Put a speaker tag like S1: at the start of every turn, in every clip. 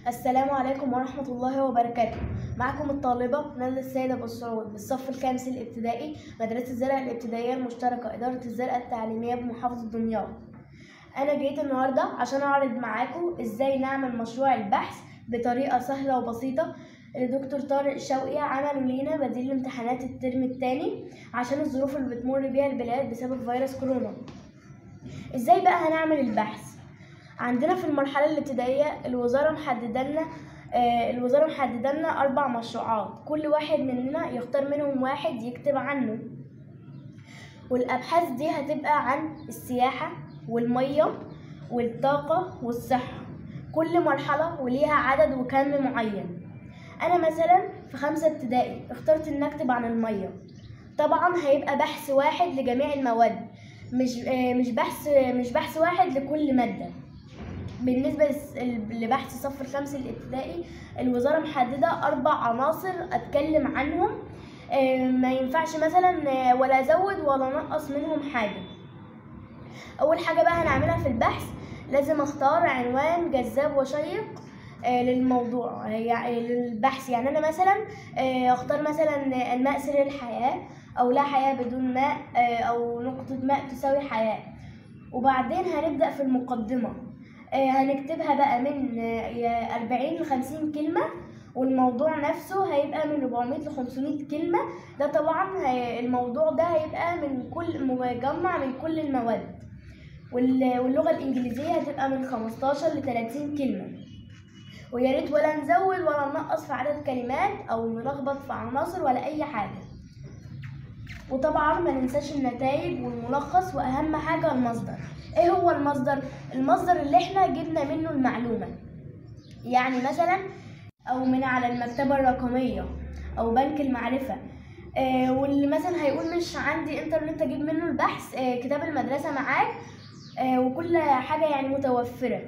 S1: السلام عليكم ورحمة الله وبركاته معكم الطالبة ندى السيدة أبو السعود بالصف الخامس الابتدائي مدرسة الزرع الابتدائية المشتركة إدارة الزرع التعليمية بمحافظة دمياط أنا جيت النهاردة عشان أعرض معاكم إزاي نعمل مشروع البحث بطريقة سهلة وبسيطة اللي دكتور طارق شوقي عمله لينا بديل امتحانات الترم الثاني عشان الظروف اللي بتمر بيها البلاد بسبب فيروس كورونا ازاي بقى هنعمل البحث عندنا في المرحلة الابتدائية الوزارة محددة لنا آه، الوزارة محددة لنا أربع مشروعات كل واحد مننا يختار منهم واحد يكتب عنه والأبحاث دي هتبقى عن السياحة والمية والطاقة والصحة كل مرحلة وليها عدد وكم معين أنا مثلا في خمسة ابتدائي اخترت إن أكتب عن المية طبعا هيبقى بحث واحد لجميع المواد مش آه، مش بحث مش بحث واحد لكل مادة بالنسبة لس- لبحث الصف الخامس الابتدائي الوزارة محددة أربع عناصر أتكلم عنهم آه، ما ينفعش مثلا آه، ولا أزود ولا أنقص منهم حاجة أول حاجة بقى هنعملها في البحث لازم أختار عنوان جذاب وشيق آه، للموضوع يعني للبحث يعني أنا مثلا آه، أختار مثلا الماء سر الحياة أو لا حياة بدون ماء آه، أو نقطة ماء تساوي حياة وبعدين هنبدأ في المقدمة آه، هنكتبها بقى من آه، 40 ل 50 كلمة والموضوع نفسه هيبقى من 400 ل 500 كلمة ده طبعا هي- الموضوع ده هيبقى من كل مجمع من كل المواد وال- واللغة الإنجليزية هتبقى من 15 ل 30 كلمة ويا ريت ولا نزود ولا ننقص في عدد كلمات أو نلخبط في عناصر ولا أي حاجة وطبعا ما ننساش النتائج والملخص واهم حاجه المصدر ايه هو المصدر المصدر اللي احنا جبنا منه المعلومه يعني مثلا او من على المكتبه الرقميه او بنك المعرفه آه واللي مثلا هيقول مش عندي انترنت اجيب منه البحث آه كتاب المدرسه معاك آه وكل حاجه يعني متوفره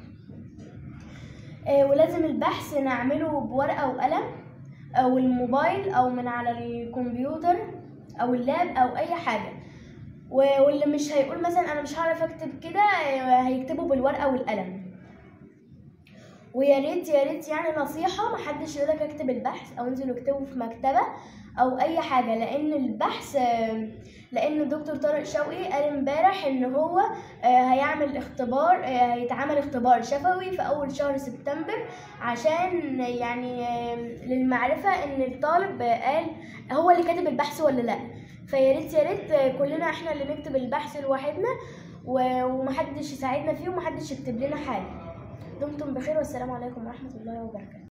S1: آه ولازم البحث نعمله بورقه وقلم او الموبايل او من على الكمبيوتر او اللاب او اي حاجه و- واللي مش هيقول مثلا انا مش هعرف اكتب كده آه، هيكتبه بالورقه والقلم ويا ريت يا ريت يعني نصيحه محدش يقولك اكتب البحث او انزل اكتبه في مكتبه او اي حاجه لان البحث آه، لان الدكتور طارق شوقي قال امبارح ان هو آه، هيعمل اختبار آه، هيتعمل اختبار شفوي في اول شهر سبتمبر عشان يعني آه، للمعرفه ان الطالب آه، قال هو اللي كاتب البحث ولا لا فيا ريت يا ريت آه، كلنا احنا اللي نكتب البحث لوحدنا و- ومحدش يساعدنا فيه ومحدش يكتب لنا حاجه دمتم بخير والسلام عليكم ورحمه الله وبركاته